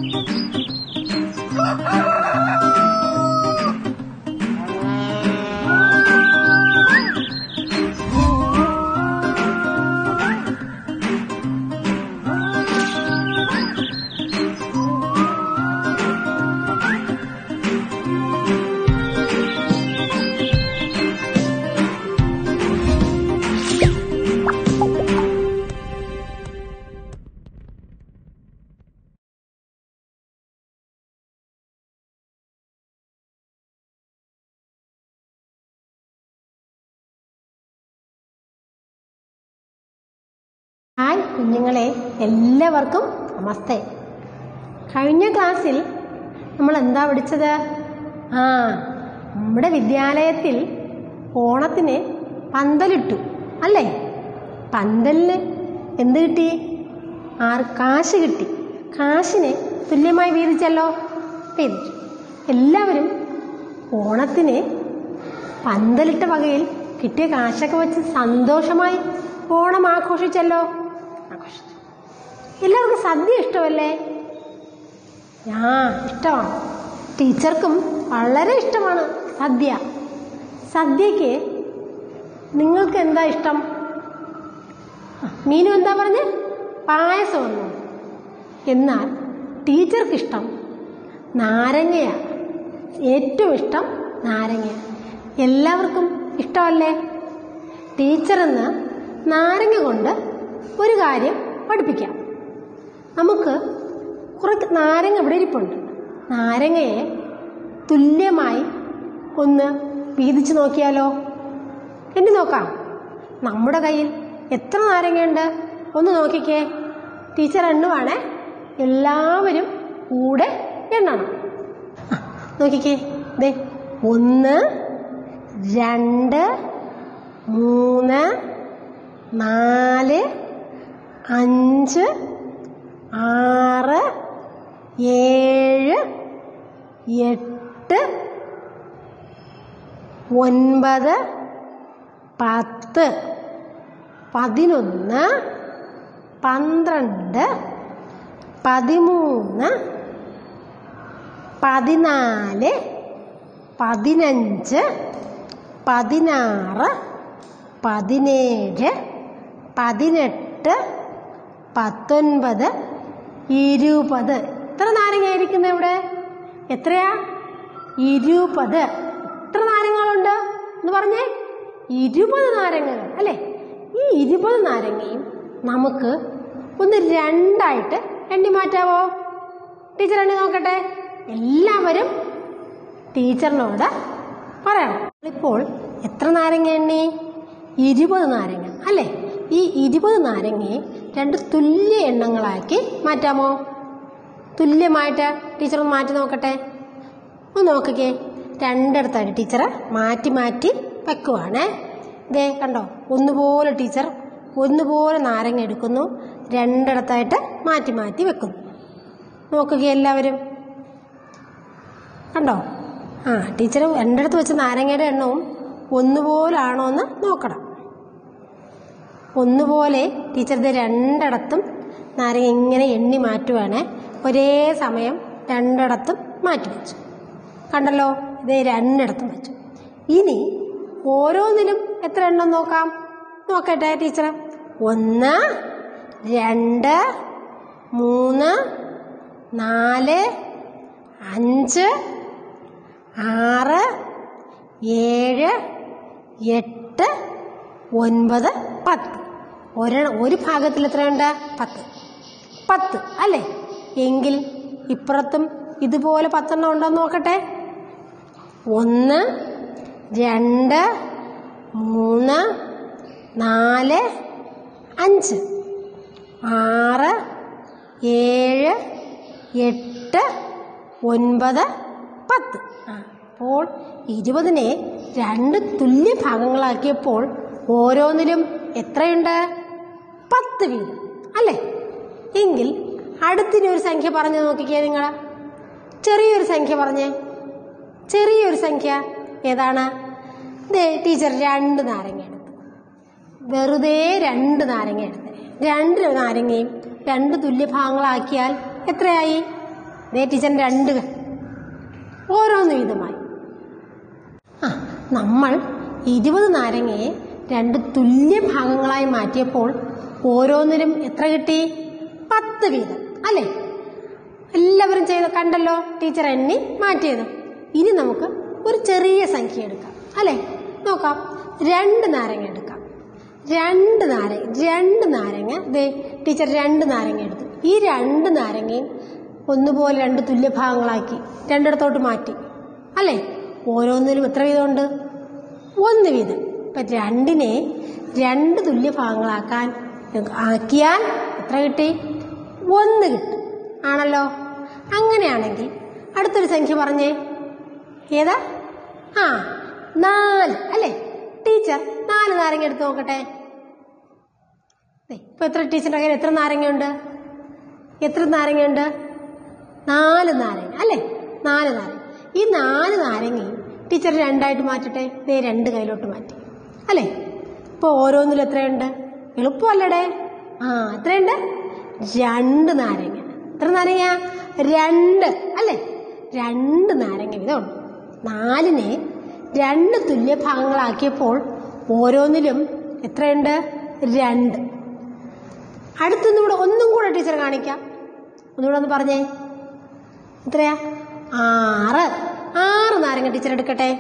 Hi കുഞ്ഞുങ്ങളെ എല്ലാവർക്കും നമസ്തേ കഴിഞ്ഞ ക്ലാസ്സിൽ നമ്മൾ എന്താ പഠിച്ചത് ആ നമ്മുടെ വിദ്യാലയത്തിൽ ഓണത്തിന് പന്തലിട്ടു അല്ലേ പന്തലിന് എന്ത് കിട്ടി ആർ കാശ് കിട്ടി കാശിന് തുല്യമായി വീതിച്ചല്ലോ വീതിച്ചു എല്ലാവരും ഓണത്തിന് പന്തലിട്ട വകയിൽ കിട്ടിയ കാശൊക്കെ വെച്ച് സന്തോഷമായി ഓണം ആഘോഷിച്ചല്ലോ ആഘോഷിച്ചു എല്ലാവർക്കും സദ്യ ഇഷ്ടമല്ലേ ആ ഇഷ്ടമാണ് ടീച്ചർക്കും വളരെ ഇഷ്ടമാണ് സദ്യ സദ്യക്ക് നിങ്ങൾക്ക് എന്താ ഇഷ്ടം ആ, മീനു എന്താ പറഞ്ഞ് പായസം വന്നു എന്നാൽ ടീച്ചർക്ക് ഇഷ്ടം നാരങ്ങയാണ് ഏറ്റവും ഇഷ്ടം നാരങ്ങ എല്ലാവർക്കും ഇഷ്ടമല്ലേ ടീച്ചർ ഇന്ന് നാരങ്ങ കൊണ്ട് ഒരു കാര്യം പഠിപ്പിക്കാം നമുക്ക് കുറച്ച് നാരങ്ങ ഇവിടെ ഇരിപ്പുണ്ട് നാരങ്ങയെ തുല്യമായി ഒന്ന് വീതിച്ച് നോക്കിയാലോ എണ്ണി നോക്കാം നമ്മുടെ കയ്യിൽ എത്ര നാരങ്ങയുണ്ട് ഒന്ന് നോക്കിക്കേ ടീച്ചർ എണ്ണുവാണേ എല്ലാവരും കൂടെ എണ്ണണം ആ, നോക്കിക്കേ ദേ ഒന്ന് രണ്ട് മൂന്ന് നാല് അഞ്ച് ആറ് ഏഴ് എട്ട് ഒൻപത് പത്ത് പതിനൊന്ന് പന്ത്രണ്ട് പതിമൂന്ന് പതിനാല് പതിനഞ്ച് പതിനാറ് പതിനേഴ് പതിനെട്ട് പത്തൊൻപത് ഇരുപത് എത്ര നാരങ്ങ ഇരിക്കുന്നത് ഇവിടെ എത്രയാ ഇരുപത് എത്ര നാരങ്ങളുണ്ട് എന്ന് പറഞ്ഞേ ഇരുപത് നാരങ്ങകൾ അല്ലേ ഈ ഇരുപത് നാരങ്ങയും നമുക്ക് ഒന്ന് രണ്ടായിട്ട് എണ്ണി മാറ്റാവോ ടീച്ചർ എണ്ണി നോക്കട്ടെ എല്ലാവരും ടീച്ചറിനോട് പറയണം ഇപ്പോൾ എത്ര നാരങ്ങ എണ്ണി ഇരുപത് നാരങ്ങ അല്ലേ ഈ ഇരുപത് നാരങ്ങയെ രണ്ട് തുല്യ എണ്ണങ്ങളാക്കി മാറ്റാമോ തുല്യമായിട്ട് ടീച്ചർ ഒന്ന് മാറ്റി നോക്കട്ടെ ഒന്ന് നോക്കിക്കേ രണ്ടിടത്തായിട്ട് ടീച്ചർ മാറ്റി മാറ്റി വെക്കുവാണേ ദേ കണ്ടോ ഒന്നുപോലെ ടീച്ചർ ഒന്നുപോലെ നാരങ്ങ എടുക്കുന്നു രണ്ടിടത്തായിട്ട് മാറ്റി മാറ്റി വെക്കുന്നു നോക്കുക എല്ലാവരും കണ്ടോ ആ ടീച്ചർ രണ്ടിടത്ത് വെച്ച നാരങ്ങയുടെ എണ്ണവും ഒന്നുപോലാണോ എന്ന് നോക്കണം ഒന്നുപോലെ ടീച്ചർ ഇത് രണ്ടിടത്തും നാരങ്ങ ഇങ്ങനെ എണ്ണി മാറ്റുവാണ് ഒരേ സമയം രണ്ടിടത്തും മാറ്റി വെച്ചു കണ്ടല്ലോ ഇത് രണ്ടിടത്തും വെച്ചു ഇനി ഓരോന്നിലും എത്ര എണ്ണം നോക്കാം നോക്കട്ടെ ടീച്ചർ ഒന്ന് രണ്ട് മൂന്ന് നാല് അഞ്ച് ആറ് ഏഴ് എട്ട് ഒൻപത് പത്ത് ഒരെ ഒരു ഭാഗത്തിൽ എത്രയുണ്ട് പത്ത് പത്ത് അല്ലേ എങ്കിൽ ഇപ്പുറത്തും ഇതുപോലെ പത്തെണ്ണം ഉണ്ടോ എന്ന് നോക്കട്ടെ ഒന്ന് രണ്ട് മൂന്ന് നാല് അഞ്ച് ആറ് ഏഴ് എട്ട് ഒൻപത് പത്ത് ആ, അപ്പോൾ ഇരുപതിനെ രണ്ട് തുല്യ ഭാഗങ്ങളാക്കിയപ്പോൾ ഓരോന്നിലും എത്രയുണ്ട് പത്ത് വീതം അല്ലേ എങ്കിൽ അടുത്തിനി ഒരു സംഖ്യ പറഞ്ഞു നോക്കിക്കേ നിങ്ങൾ ചെറിയൊരു സംഖ്യ പറഞ്ഞേ ചെറിയൊരു സംഖ്യ ഏതാണ് ദേ ടീച്ചർ രണ്ട് നാരങ്ങ എടുത്തു വെറുതെ രണ്ട് നാരങ്ങ എടുത്ത് രണ്ട് നാരങ്ങയും രണ്ട് തുല്യ ഭാഗങ്ങളാക്കിയാൽ എത്രയായി ദേ ടീച്ചറിൻ്റെ രണ്ട് ക- ഓരോന്ന് വീതമായി ആ നമ്മൾ ഇരുപത് നാരങ്ങയെ രണ്ട് തുല്യ ഭാഗങ്ങളായി മാറ്റിയപ്പോൾ ഓരോന്നിലും എത്ര കിട്ടി പത്ത് വീതം അല്ലേ എല്ലാവരും ചെയ്ത് കണ്ടല്ലോ ടീച്ചർ എണ്ണി മാറ്റിയത് ഇനി നമുക്ക് ഒരു ചെറിയ സംഖ്യ എടുക്കാം അല്ലേ നോക്കാം രണ്ട് നാരങ്ങ എടുക്കാം രണ്ട് നാരങ്ങ രണ്ട് നാരങ്ങ ദേ ടീച്ചർ രണ്ട് നാരങ്ങ എടുത്തു ഈ രണ്ട് നാരങ്ങയും ഒന്നുപോലെ രണ്ട് തുല്യ ഭാഗങ്ങളാക്കി രണ്ടിടത്തോട്ട് മാറ്റി അല്ലേ ഓരോന്നിലും എത്ര വീതമുണ്ട് ഒന്ന് വീതം ഇപ്പം രണ്ടിനെ രണ്ട് തുല്യ ഭാഗങ്ങളാക്കാൻ ആക്കിയാൽ എത്ര കിട്ടി ഒന്ന് കിട്ടും ആണല്ലോ അങ്ങനെയാണെങ്കിൽ അടുത്തൊരു സംഖ്യ പറഞ്ഞേ ഏതാ ആ നാല് അല്ലേ ടീച്ചർ നാല് നാരങ്ങ എടുത്ത് നോക്കട്ടെ ദേ, ഇപ്പൊ എത്ര ടീച്ചറിന്റെ കയ്യിൽ എത്ര നാരങ്ങയുണ്ട് എത്ര നാരങ്ങയുണ്ട് നാല് നാരങ്ങ അല്ലേ നാല് നാരങ്ങ ഈ നാല് നാരങ്ങയും ടീച്ചർ രണ്ടായിട്ട് മാറ്റട്ടെ ദേ രണ്ട് കയ്യിലോട്ട് മാറ്റി അല്ലേ ഇപ്പോൾ ഓരോന്നിലും എത്രയുണ്ട് എളുപ്പമല്ലടേ ആ എത്രയുണ്ട് രണ്ട് നാരങ്ങ എത്ര നാരങ്ങ രണ്ട് അല്ലേ രണ്ട് നാരങ്ങ വീതമുണ്ട് നാലിനെ രണ്ട് തുല്യ ഭാഗങ്ങളാക്കിയപ്പോൾ ഓരോന്നിലും എത്രയുണ്ട് രണ്ട് അടുത്തുനിന്ന് ഇവിടെ ഒന്നും കൂടെ ടീച്ചർ കാണിക്കാം ഒന്നുകൂടെ ഒന്ന് പറഞ്ഞേ എത്രയാ ആറ് ആറ് നാരങ്ങ ടീച്ചർ എടുക്കട്ടെ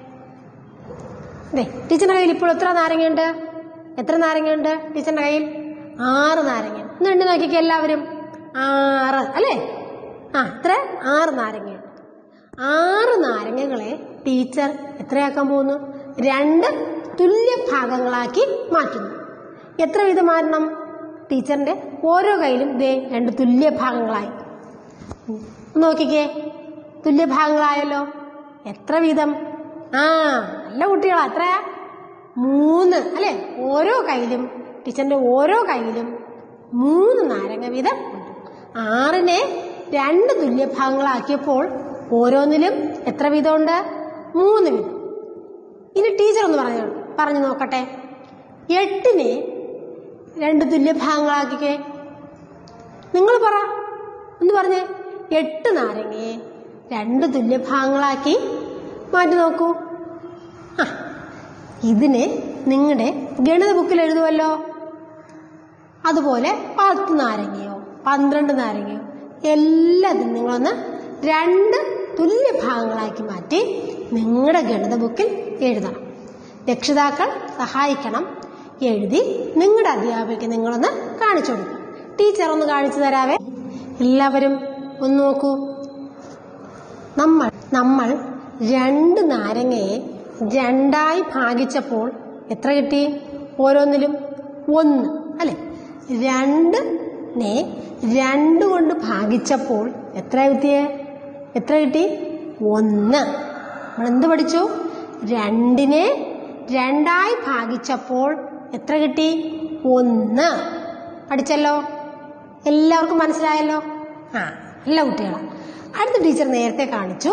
അതെ ടീച്ചറിന്റെ കയ്യിൽ ഇപ്പോൾ എത്ര നാരങ്ങയുണ്ട് എത്ര നാരങ്ങയുണ്ട് ടീച്ചറിന്റെ കയ്യിൽ ആറ് നാരങ്ങ ഒന്ന് എണ്ണി നോക്കിക്കേ എല്ലാവരും ആറ് അല്ലേ ആ എത്ര ആറ് നാരങ്ങയുണ്ട് ആറ് നാരങ്ങകളെ ടീച്ചർ എത്രയാക്കാൻ പോകുന്നു രണ്ട് തുല്യ ഭാഗങ്ങളാക്കി മാറ്റുന്നു എത്ര വീതം മാറണം ടീച്ചറിന്റെ ഓരോ കയ്യിലും ദേ രണ്ട് തുല്യ ഭാഗങ്ങളായി ഉം. ഒന്ന് നോക്കിക്കേ തുല്യ ഭാഗങ്ങളായല്ലോ എത്ര വീതം ആ നല്ല കുട്ടികളാ എത്രയാ മൂന്ന് അല്ലെ ഓരോ കയ്യിലും ടീച്ചറിന്റെ ഓരോ കയ്യിലും മൂന്ന് നാരങ്ങ വീതം ഉണ്ട് ആറിനെ രണ്ട് തുല്യ ഭാഗങ്ങളാക്കിയപ്പോൾ ഓരോന്നിലും എത്ര വീതമുണ്ട് മൂന്ന് വീതം ഇനി ടീച്ചർ ഒന്ന് പറഞ്ഞു പറഞ്ഞു നോക്കട്ടെ എട്ടിനെ രണ്ട് തുല്യ ഭാഗങ്ങളാക്കിക്കേ നിങ്ങൾ പറ ഒന്ന് പറഞ്ഞേ എട്ട് നാരങ്ങയെ രണ്ട് തുല്യ ഭാഗങ്ങളാക്കി മാറ്റി നോക്കൂ ആ ഇതിനെ നിങ്ങളുടെ ഗണിത ബുക്കിൽ എഴുതുമല്ലോ അതുപോലെ പത്ത് നാരങ്ങയോ പന്ത്രണ്ട് നാരങ്ങയോ എല്ലാതും നിങ്ങളൊന്ന് രണ്ട് തുല്യ ഭാഗങ്ങളാക്കി മാറ്റി നിങ്ങളുടെ ഗണിത ബുക്കിൽ എഴുതണം രക്ഷിതാക്കൾ സഹായിക്കണം എഴുതി നിങ്ങളുടെ അധ്യാപകയ്ക്ക് നിങ്ങളൊന്ന് കാണിച്ചു കൊടുക്കും ടീച്ചർ ഒന്ന് കാണിച്ചു തരാവേ എല്ലാവരും ഒന്ന് നോക്കൂ നമ്മൾ നമ്മൾ രണ്ട് നാരങ്ങയെ രണ്ടായി ഭാഗിച്ചപ്പോൾ എത്ര കിട്ടി ഓരോന്നിലും ഒന്ന് അല്ലെ രണ്ടിനെ രണ്ട് കൊണ്ട് ഭാഗിച്ചപ്പോൾ എത്ര കിട്ടിയേ എത്ര കിട്ടി ഒന്ന് നമ്മൾ എന്ത് പഠിച്ചു രണ്ടിനെ രണ്ടായി ഭാഗിച്ചപ്പോൾ എത്ര കിട്ടി ഒന്ന് പഠിച്ചല്ലോ എല്ലാവർക്കും മനസ്സിലായല്ലോ ആ എല്ലാ കുട്ടികളും അടുത്ത ടീച്ചർ നേരത്തെ കാണിച്ചു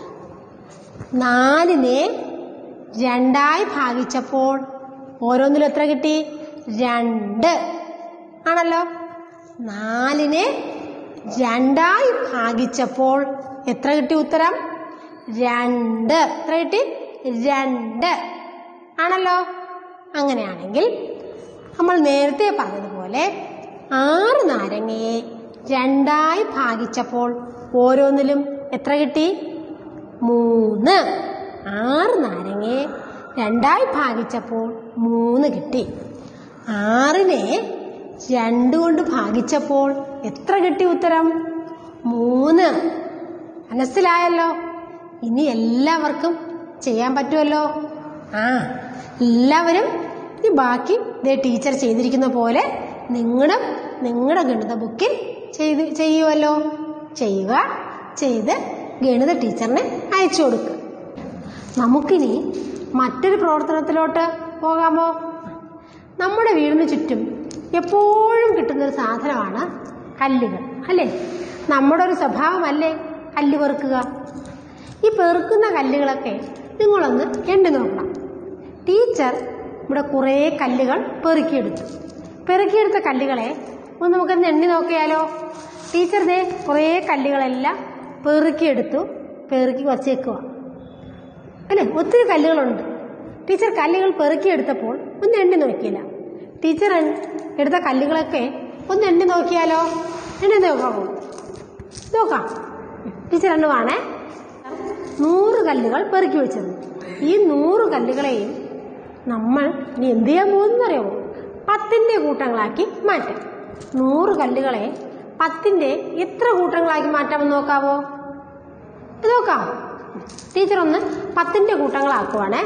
നാലിനെ രണ്ടായി ഭാഗിച്ചപ്പോൾ ഓരോന്നിലും എത്ര കിട്ടി രണ്ട് ആണല്ലോ നാലിനെ രണ്ടായി ഭാഗിച്ചപ്പോൾ എത്ര കിട്ടി ഉത്തരം രണ്ട് എത്ര കിട്ടി രണ്ട് ആണല്ലോ അങ്ങനെയാണെങ്കിൽ നമ്മൾ നേരത്തെ പറഞ്ഞതുപോലെ ആറ് നാരങ്ങയെ രണ്ടായി ഭാഗിച്ചപ്പോൾ ഓരോന്നിലും എത്ര കിട്ടി മൂന്ന് ആറ് നാരങ്ങയെ രണ്ടായി ഭാഗിച്ചപ്പോൾ മൂന്ന് കിട്ടി ആറിനെ രണ്ട് കൊണ്ട് ഭാഗിച്ചപ്പോൾ എത്ര കിട്ടി ഉത്തരം മൂന്ന് മനസ്സിലായല്ലോ ഇനി എല്ലാവർക്കും ചെയ്യാൻ പറ്റുമല്ലോ ആ എല്ലാവരും ഈ ബാക്കി ദേ ടീച്ചർ ചെയ്തിരിക്കുന്ന പോലെ നിങ്ങളും നിങ്ങളുടെ ഗണിത ബുക്കിൽ ചെയ്ത് ചെയ്യുമല്ലോ ചെയ്യുക ചെയ്ത് ഗണിത ടീച്ചറിനെ അയച്ചു കൊടുക്കുക നമുക്കിനി മറ്റൊരു പ്രവർത്തനത്തിലോട്ട് പോകാമോ നമ്മുടെ വീടിന് ചുറ്റും എപ്പോഴും കിട്ടുന്നൊരു സാധനമാണ് കല്ലുകൾ അല്ലേ നമ്മുടെ ഒരു സ്വഭാവമല്ലേ കല്ല് പെറുക്കുക ഈ പെറുക്കുന്ന കല്ലുകളൊക്കെ നിങ്ങളൊന്ന് എണ്ണി നോക്കണം ടീച്ചർ ഇവിടെ കുറേ കല്ലുകൾ പെറുക്കിയെടുത്തു പെറുക്കിയെടുത്ത കല്ലുകളെ ഒന്ന് നമുക്കൊന്ന് എണ്ണി നോക്കിയാലോ ടീച്ചർ ദേ കുറേ കല്ലുകളെല്ലാം പെറുക്കിയെടുത്തു പെറുക്കി വച്ചേക്കുക അല്ലേ ഒത്തിരി കല്ലുകളുണ്ട് ടീച്ചർ കല്ലുകൾ പെറുക്കിയെടുത്തപ്പോൾ ഒന്ന് എണ്ണി നോക്കിയില്ല ടീച്ചർ എൺ- എടുത്ത കല്ലുകളൊക്കെ ഒന്ന് എണ്ണി നോക്കിയാലോ എണ്ണി നോക്കാമോ നോക്കാം ടീച്ചർ എണ്ണുവാണേ നൂറ് കല്ലുകൾ പെറുക്കി വെച്ചത് ഈ നൂറ് കല്ലുകളെയും നമ്മൾ ഇനി എന്ത് ചെയ്യാൻ പോകുന്നു അറിയാമോ പത്തിന്റെ കൂട്ടങ്ങളാക്കി മാറ്റാം നൂറ് കല്ലുകളെ പത്തിന്റെ എത്ര കൂട്ടങ്ങളാക്കി മാറ്റാമെന്ന് നോക്കാവോ ഇത് നോക്കാം ടീച്ചർ ഒന്ന് പത്തിന്റെ കൂട്ടങ്ങളാക്കുവാണേ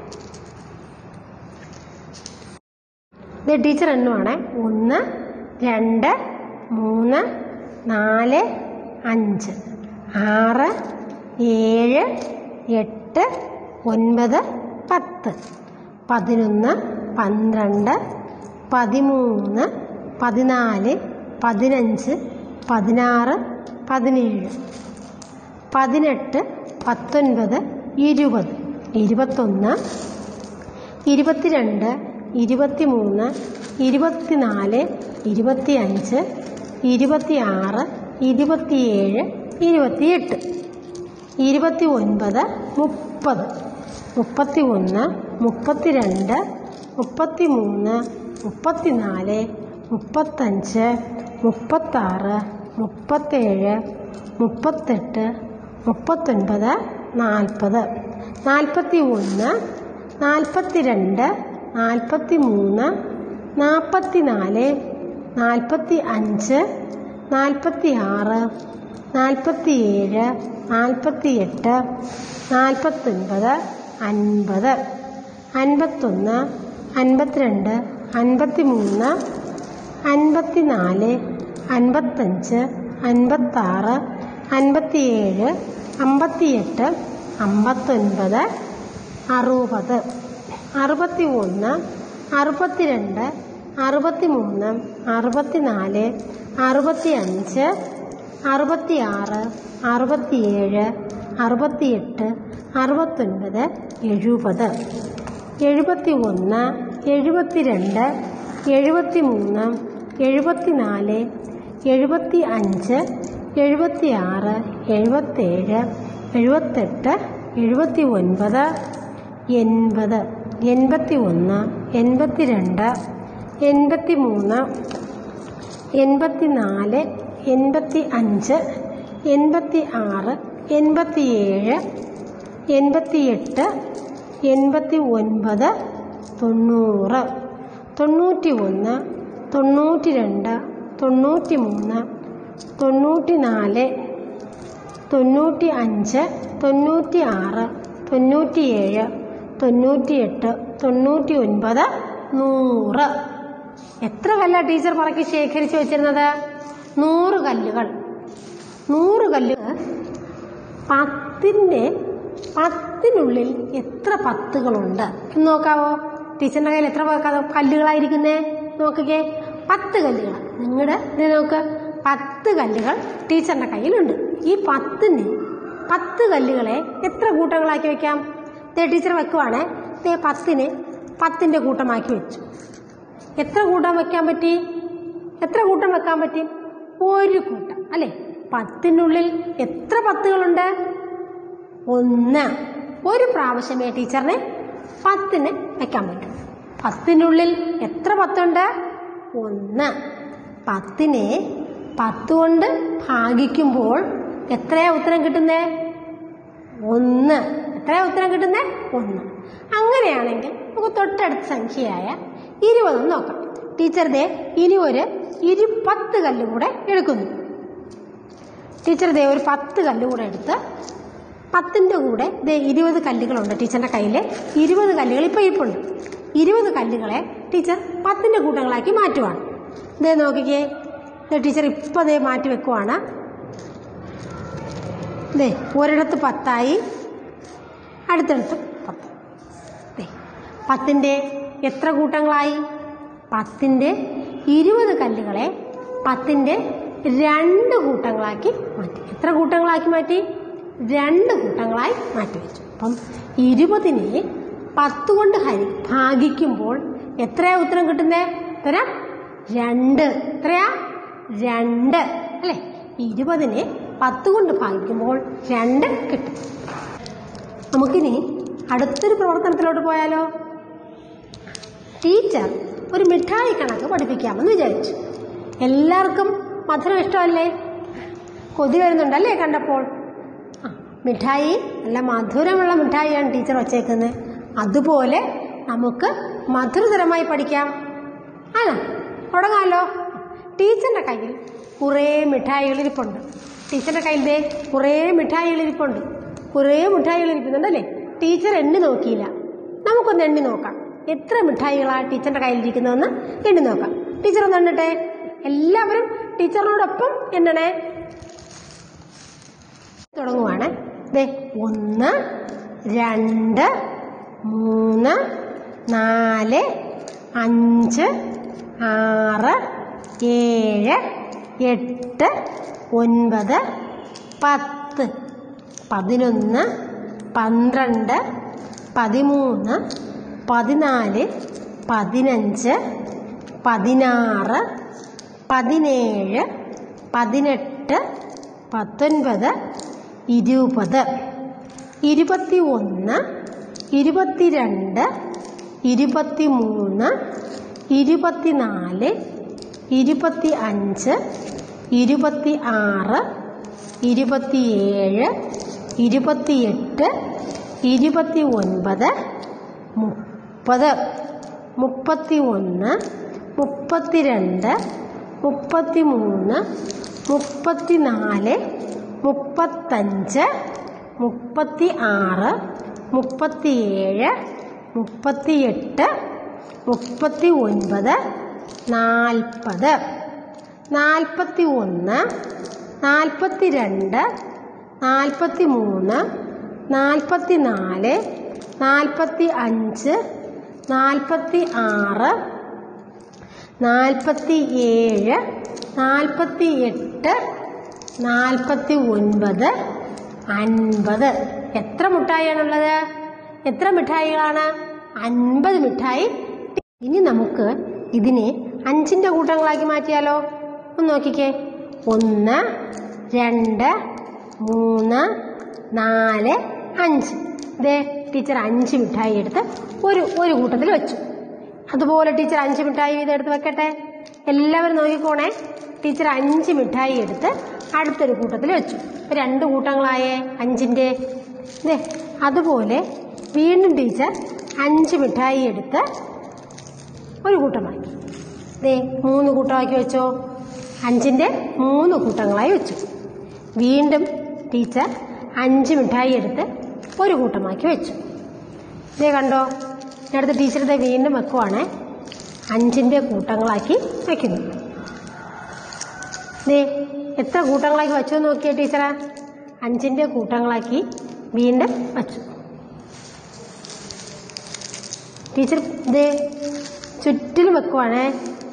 ഇത് ടീച്ചർ എണ്ണുവാണേ ഒന്ന് രണ്ട് മൂന്ന് നാല് അഞ്ച് ആറ് ഏഴ് എട്ട് ഒൻപത് പത്ത് പതിനൊന്ന് പന്ത്രണ്ട് പതിമൂന്ന് പതിനാല് പതിനഞ്ച് പതിനാറ് പതിനേഴ് പതിനെട്ട് പത്തൊൻപത് ഇരുപത് ഇരുപത്തൊന്ന് ഇരുപത്തിരണ്ട് ഇരുപത്തിമൂന്ന് ഇരുപത്തിനാല് ഇരുപത്തിയഞ്ച് ഇരുപത്തിയാറ് ഇരുപത്തിയേഴ് ഇരുപത്തിയെട്ട് ഇരുപത്തി ഒൻപത് മുപ്പത് മുപ്പത്തി ഒന്ന് മുപ്പത്തിരണ്ട് മുപ്പത്തി മൂന്ന് മുപ്പത്തിനാല് മുപ്പത്തഞ്ച് മുപ്പത്താറ് മുപ്പത്തേഴ് മുപ്പത്തെട്ട് മുപ്പത്തൊൻപത് നാൽപ്പത് നാൽപ്പത്തി ഒന്ന് നാൽപ്പത്തി രണ്ട് നാൽപ്പത്തി മൂന്ന് നാൽപ്പത്തി നാല് നാൽപ്പത്തി അഞ്ച് നാൽപ്പത്തി ആറ് നാൽപ്പത്തി ഏഴ് നാൽപ്പത്തി എട്ട് നാൽപ്പത്തൊൻപത് അൻപത് അൻപത്തൊന്ന് അൻപത്തിരണ്ട് അൻപത്തി മൂന്ന് അൻപത്തി നാല് അൻപത്തഞ്ച് അൻപത്താറ് അൻപത്തിയേഴ് അമ്പത്തിയെട്ട് അമ്പത്തൊൻപത് അറുപത് അറുപത്തി ഒന്ന് അറുപത്തിരണ്ട് അറുപത്തി മൂന്ന് അറുപത്തിനാല് അറുപത്തി അഞ്ച് അറുപത്തിയാറ് അറുപത്തിയേഴ് അറുപത്തിയെട്ട് അറുപത്തൊൻപത് എഴുപത് എഴുപത്തി ഒന്ന് എഴുപത്തിരണ്ട് എഴുപത്തി മൂന്ന് എഴുപത്തിനാല് എഴുപത്തി അഞ്ച് എഴുപത്തിയാറ് എഴുപത്തേഴ് എഴുപത്തെട്ട് എഴുപത്തി ഒൻപത് എൺപത് എൺപത്തി ഒന്ന് എൺപത്തി രണ്ട് എൺപത്തി മൂന്ന് എൺപത്തി നാല് എൺപത്തി അഞ്ച് എൺപത്തി ആറ് എൺപത്തിയേഴ് എൺപത്തിയെട്ട് എൺപത്തി ഒൻപത് തൊണ്ണൂറ് തൊണ്ണൂറ്റി ഒന്ന് തൊണ്ണൂറ്റി രണ്ട് തൊണ്ണൂറ്റി മൂന്ന് തൊണ്ണൂറ്റി നാല് തൊണ്ണൂറ്റി അഞ്ച് തൊണ്ണൂറ്റി ആറ് തൊണ്ണൂറ്റിയേഴ് തൊണ്ണൂറ്റിയെട്ട് തൊണ്ണൂറ്റി ഒൻപത് നൂറ് എത്ര കല്ല ടീച്ചർ പറക്കി ശേഖരിച്ചു വെച്ചിരുന്നത് നൂറ് കല്ലുകൾ നൂറ് കല്ലുകൾ പത്തിന്റെ പത്തിനുള്ളിൽ എത്ര പത്തുകളുണ്ട് എന്ന് നോക്കാവോ ടീച്ചറിന്റെ കയ്യിൽ എത്ര പ- കല്ലുകളായിരിക്കുന്നേ നോക്കിക്കേ പത്ത് കല്ലുകൾ നിങ്ങളുടെ ഇത് നോക്ക് പത്ത് കല്ലുകൾ ടീച്ചറിന്റെ കയ്യിലുണ്ട് ഈ പത്തിന് പത്ത് കല്ലുകളെ എത്ര കൂട്ടങ്ങളാക്കി വെക്കാം ദേ ടീച്ചർ വെക്കുവാണേ ദേ പത്തിന് പത്തിന്റെ കൂട്ടമാക്കി വെച്ചു എത്ര കൂട്ടം വെക്കാൻ പറ്റി എത്ര കൂട്ടം വെക്കാൻ പറ്റി ഒരു കൂട്ടം അല്ലേ പത്തിനുള്ളിൽ എത്ര പത്തുകളുണ്ട് ഒന്ന് ഒരു പ്രാവശ്യമേ ടീച്ചറിന് പത്തിന് വെക്കാൻ പറ്റും പത്തിനുള്ളിൽ എത്ര പത്തുണ്ട് ഒന്ന് പത്തിനെ പത്ത് കൊണ്ട് ഭാഗിക്കുമ്പോൾ എത്രയാ ഉത്തരം കിട്ടുന്നേ ഒന്ന് എത്രയാ ഉത്തരം കിട്ടുന്നേ ഒന്ന് അങ്ങനെയാണെങ്കിൽ നമുക്ക് തൊട്ടടുത്ത സംഖ്യയായ ഇരുപത് നോക്കാം ടീച്ചർ ദേ ഇനി ഒരു ഇരു പത്ത് കല്ലും കൂടെ എടുക്കുന്നു ടീച്ചർ ദേ ഒരു പത്ത് കല്ല് കൂടെ എടുത്ത് പത്തിൻ്റെ കൂടെ ദേ ഇരുപത് കല്ലുകളുണ്ട് ടീച്ചറിൻ്റെ കയ്യിൽ ഇരുപത് കല്ലുകൾ ഇപ്പോൾ ഇരിപ്പുണ്ട് ഇരുപത് കല്ലുകളെ ടീച്ചർ പത്തിൻ്റെ കൂട്ടങ്ങളാക്കി മാറ്റുവാണ് ദേ നോക്കിക്കേ ദേ ടീച്ചർ ഇപ്പോൾ ദേ മാറ്റി വെക്കുവാണ് ദേ ഒരിടത്ത് പത്തായി അടുത്തടുത്ത് പത്ത് ദേ പത്തിൻ്റെ എത്ര കൂട്ടങ്ങളായി പത്തിൻ്റെ ഇരുപത് കല്ലുകളെ പത്തിൻ്റെ രണ്ട് കൂട്ടങ്ങളാക്കി മാറ്റി എത്ര കൂട്ടങ്ങളാക്കി മാറ്റി രണ്ട് കൂട്ടങ്ങളായി മാറ്റി വെച്ചു അപ്പം ഇരുപതിനെ പത്ത് കൊണ്ട് ഹരി ഭാഗിക്കുമ്പോൾ എത്രയാ ഉത്തരം കിട്ടുന്നേ ഉത്തരം രണ്ട് എത്രയാ രണ്ട് അല്ലേ ഇരുപതിനെ പത്ത് കൊണ്ട് ഭാഗിക്കുമ്പോൾ രണ്ട് കിട്ടും നമുക്കിനി അടുത്തൊരു പ്രവർത്തനത്തിലോട്ട് പോയാലോ ടീച്ചർ ഒരു മിഠായി കണക്ക് പഠിപ്പിക്കാമെന്ന് വിചാരിച്ചു എല്ലാവർക്കും മധുരം ഇഷ്ടമല്ലേ കൊതി വരുന്നുണ്ടല്ലേ കണ്ടപ്പോൾ ആ മിഠായി നല്ല മധുരമുള്ള മിഠായിയാണ് ടീച്ചർ വച്ചേക്കുന്നത് അതുപോലെ നമുക്ക് മധുരതരമായി പഠിക്കാം ആണോ തുടങ്ങാമല്ലോ ടീച്ചറിൻ്റെ കയ്യിൽ കുറേ മിഠായികൾ ഇരിപ്പുണ്ട് ടീച്ചറിൻ്റെ കയ്യിൽ ദേ കുറേ മിഠായികൾ ഇരിപ്പുണ്ട് കുറേ മിഠായികൾ ഇരിക്കുന്നുണ്ടല്ലേ ടീച്ചർ എണ്ണി നോക്കിയില്ല നമുക്കൊന്ന് എണ്ണി നോക്കാം എത്ര മിഠായികളാണ് ടീച്ചറിൻ്റെ കയ്യിലിരിക്കുന്നതെന്ന് എണ്ണി നോക്കാം ടീച്ചർ ഒന്ന് എണ്ണട്ടെ എല്ലാവരും ടീച്ചറിനോടൊപ്പം എണ്ണണേ തുടങ്ങുവാണ് ദേ ഒന്ന് രണ്ട് മൂന്ന് നാല് അഞ്ച് ആറ് ഏഴ് എട്ട് ഒൻപത് പത്ത് പതിനൊന്ന് പന്ത്രണ്ട് പതിമൂന്ന് പതിനാല് പതിനഞ്ച് പതിനാറ് പതിനേഴ് പതിനെട്ട് പത്തൊൻപത് ഇരുപത് ഇരുപത്തി ഒന്ന് ഇരുപത്തിരണ്ട് ഇരുപത്തി മൂന്ന് ഇരുപത്തിനാല് ഇരുപത്തി അഞ്ച് ഇരുപത്തി ആറ് ഇരുപത്തിയേഴ് ഇരുപത്തിയെട്ട് ഇരുപത്തി ഒൻപത് മുപ്പത് മുപ്പത്തി ഒന്ന് മുപ്പത്തിരണ്ട് മുപ്പത്തി മൂന്ന് മുപ്പത്തിനാല് മുപ്പത്തഞ്ച് മുപ്പത്തി ആറ് മുപ്പത്തിയേഴ് മുപ്പത്തിയെട്ട് മുപ്പത്തി ഒൻപത് നാൽപ്പത് നാൽപ്പത്തി ഒന്ന് നാൽപ്പത്തി രണ്ട് നാൽപ്പത്തി മൂന്ന് നാൽപ്പത്തി നാല് നാൽപ്പത്തി അഞ്ച് നാൽപ്പത്തി ആറ് നാൽപ്പത്തി ഏഴ് നാൽപ്പത്തി എട്ട് നാൽപ്പത്തി ഒൻപത് അൻപത് എത്ര മിഠായിയാണുള്ളത് എത്ര മിഠായികളാണ് അൻപത് മിഠായി ഇനി നമുക്ക് ഇതിനെ അഞ്ചിൻ്റെ കൂട്ടങ്ങളാക്കി മാറ്റിയാലോ ഒന്ന് നോക്കിക്കേ ഒന്ന് രണ്ട് മൂന്ന് നാല് അഞ്ച് ദേ ടീച്ചർ അഞ്ച് മിഠായി എടുത്ത് ഒരു ഒരു കൂട്ടത്തിൽ വെച്ചു അതുപോലെ ടീച്ചർ അഞ്ച് മിഠായി വീതം എടുത്ത് വെക്കട്ടെ എല്ലാവരും നോക്കിക്കോണേ ടീച്ചർ അഞ്ച് മിഠായി എടുത്ത് അടുത്തൊരു കൂട്ടത്തിൽ വെച്ചു ഇപ്പൊ രണ്ട് കൂട്ടങ്ങളായേ അഞ്ചിൻ്റെ ദേ അതുപോലെ വീണ്ടും ടീച്ചർ അഞ്ച് മിഠായി എടുത്ത് ഒരു കൂട്ടമാക്കി ദേ മൂന്ന് കൂട്ടമാക്കി വെച്ചോ അഞ്ചിൻ്റെ മൂന്ന് കൂട്ടങ്ങളായി വെച്ചു വീണ്ടും ടീച്ചർ അഞ്ച് മിഠായി എടുത്ത് ഒരു കൂട്ടമാക്കി വെച്ചു ദേ കണ്ടോ ഇനി അടുത്ത ടീച്ചർ ദേ വീണ്ടും വെക്കുവാണേ അഞ്ചിൻ്റെ കൂട്ടങ്ങളാക്കി വെക്കുന്നു ദേ എത്ര കൂട്ടങ്ങളാക്കി വെച്ചു എന്ന് നോക്കിയേ ടീച്ചറെ അഞ്ചിൻ്റെ കൂട്ടങ്ങളാക്കി വീണ്ടും വച്ചു ടീച്ചർ ദേ ചുറ്റിലും വെക്കുവാണേ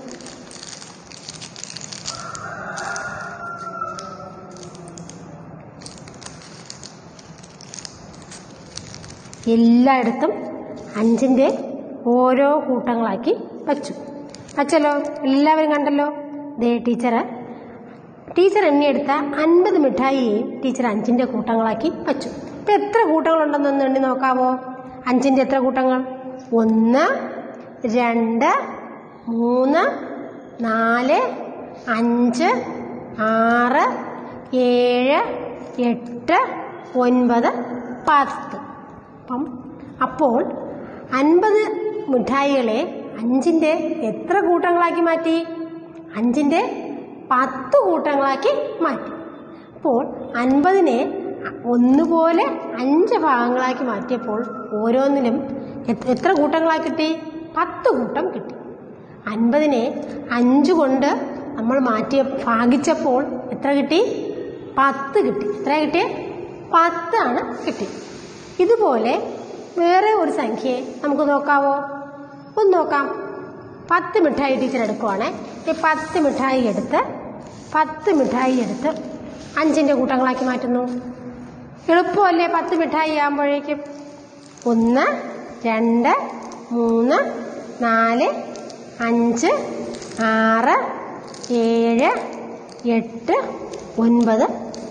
എല്ലായിടത്തും അഞ്ചിൻ്റെ ഓരോ കൂട്ടങ്ങളാക്കി വച്ചു വച്ചല്ലോ എല്ലാവരും കണ്ടല്ലോ ദേ ടീച്ചറ് ടീച്ചർ എണ്ണിയെടുത്ത അൻപത് മിഠായിയെയും ടീച്ചർ അഞ്ചിൻ്റെ കൂട്ടങ്ങളാക്കി വച്ചു ഇപ്പം എത്ര കൂട്ടങ്ങളുണ്ടെന്നൊന്ന് എണ്ണി നോക്കാവോ അഞ്ചിൻ്റെ എത്ര കൂട്ടങ്ങൾ ഒന്ന് രണ്ട് മൂന്ന് നാല് അഞ്ച് ആറ് ഏഴ് എട്ട് ഒൻപത് പത്ത് അപ്പം അപ്പോൾ അൻപത് മിഠായികളെ അഞ്ചിൻ്റെ എത്ര കൂട്ടങ്ങളാക്കി മാറ്റി അഞ്ചിൻ്റെ പത്ത് കൂട്ടങ്ങളാക്കി മാറ്റി അപ്പോൾ അൻപതിനെ ഒന്നുപോലെ അഞ്ച് ഭാഗങ്ങളാക്കി മാറ്റിയപ്പോൾ ഓരോന്നിലും എത്ര- എത്ര കൂട്ടങ്ങളായി കിട്ടി പത്ത് കൂട്ടം കിട്ടി അൻപതിനെ അഞ്ച് കൊണ്ട് നമ്മൾ മാറ്റിയ ഭാഗിച്ചപ്പോൾ എത്ര കിട്ടി പത്ത് കിട്ടി എത്ര കിട്ടി പത്താണ് കിട്ടി ഇതുപോലെ വേറെ ഒരു സംഖ്യയെ നമുക്ക് നോക്കാവോ ഒന്ന് നോക്കാം പത്ത് മിഠായി ടീച്ചർ എടുക്കുവാണേ ഈ പത്ത് മിഠായി എടുത്ത് പത്ത് മിഠായി എടുത്ത് അഞ്ചിൻ്റെ കൂട്ടങ്ങളാക്കി മാറ്റുന്നു എളുപ്പമല്ലേ പത്ത് മിഠായി ആകുമ്പോഴേക്കും ഒന്ന് രണ്ട് മൂന്ന് നാല് അഞ്ച് ആറ് ഏഴ് എട്ട് ഒൻപത്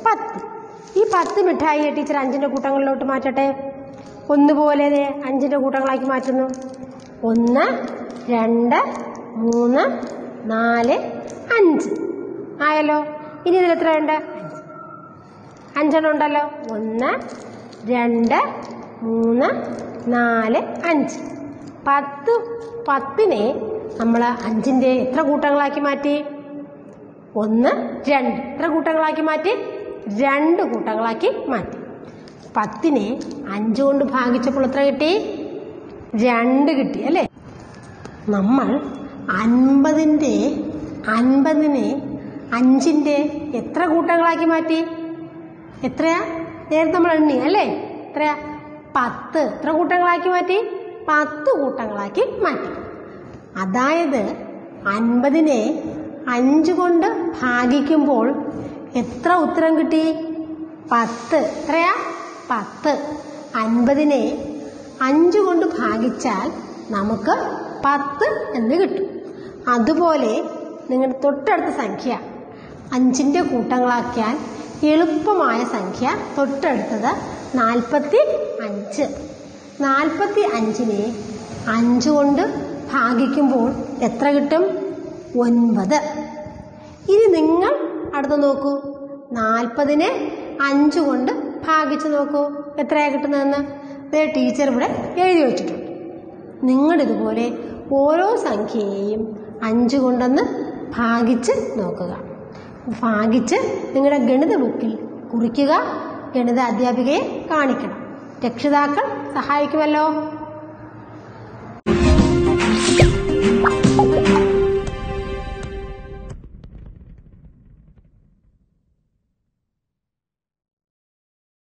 പത്ത് ഈ പത്ത് മിഠായിയെ ടീച്ചർ അഞ്ചിൻ്റെ കൂട്ടങ്ങളിലോട്ട് മാറ്റട്ടെ ഒന്നുപോലെ ദേ അഞ്ചിൻ്റെ കൂട്ടങ്ങളാക്കി മാറ്റുന്നു ഒന്ന് രണ്ട് മൂന്ന് നാല് അഞ്ച് ആയല്ലോ ഇനി ഇതിൽ എത്ര ഉണ്ട് അഞ്ച് അഞ്ചെണ്ണം ഉണ്ടല്ലോ ഒന്ന് രണ്ട് മൂന്ന് നാല് അഞ്ച് പത്ത് പത്തിനെ നമ്മൾ അഞ്ചിൻ്റെ എത്ര കൂട്ടങ്ങളാക്കി മാറ്റി ഒന്ന് രണ്ട് എത്ര കൂട്ടങ്ങളാക്കി മാറ്റി രണ്ട് കൂട്ടങ്ങളാക്കി മാറ്റി പത്തിനെ അഞ്ച് കൊണ്ട് ഭാഗിച്ചപ്പോൾ എത്ര കിട്ടി രണ്ട് കിട്ടി അല്ലേ നമ്മൾ അൻപതിൻ്റെ അൻപതിനെ അഞ്ചിൻ്റെ എത്ര കൂട്ടങ്ങളാക്കി മാറ്റി എത്രയാ നേരത്തെ നമ്മൾ എണ്ണി അല്ലേ എത്രയാ പത്ത് എത്ര കൂട്ടങ്ങളാക്കി മാറ്റി പത്ത് കൂട്ടങ്ങളാക്കി മാറ്റി അതായത് അൻപതിനെ അഞ്ച് കൊണ്ട് ഭാഗിക്കുമ്പോൾ എത്ര ഉത്തരം കിട്ടി പത്ത് എത്രയാ പത്ത് അൻപതിനെ അഞ്ച് കൊണ്ട് ഭാഗിച്ചാൽ നമുക്ക് പത്ത് എന്ന് കിട്ടും അതുപോലെ നിങ്ങളുടെ തൊട്ടടുത്ത സംഖ്യ അഞ്ചിൻ്റെ കൂട്ടങ്ങളാക്കിയാൽ എളുപ്പമായ സംഖ്യ തൊട്ടടുത്തത് നാൽപ്പത്തി അഞ്ച് നാൽപ്പത്തി അഞ്ചിനെ അഞ്ച് കൊണ്ട് ഭാഗിക്കുമ്പോൾ എത്ര കിട്ടും ഒൻപത് ഇനി നിങ്ങൾ അടുത്ത് നോക്കൂ നാൽപ്പതിനെ അഞ്ച് കൊണ്ട് ഭാഗിച്ച് നോക്കൂ എത്രയാണ് കിട്ടുന്നതെന്ന് ദേ ടീച്ചർ ഇവിടെ എഴുതി വെച്ചിട്ടുണ്ട് നിങ്ങളിതുപോലെ ഓരോ സംഖ്യയെയും അഞ്ച് കൊണ്ടൊന്ന് ഭാഗിച്ച് നോക്കുക ഭാഗിച്ച് നിങ്ങളുടെ ഗണിത ബുക്കിൽ കുറിക്കുക ഗണിത അധ്യാപികയെ കാണിക്കണം രക്ഷിതാക്കൾ സഹായിക്കുമല്ലോ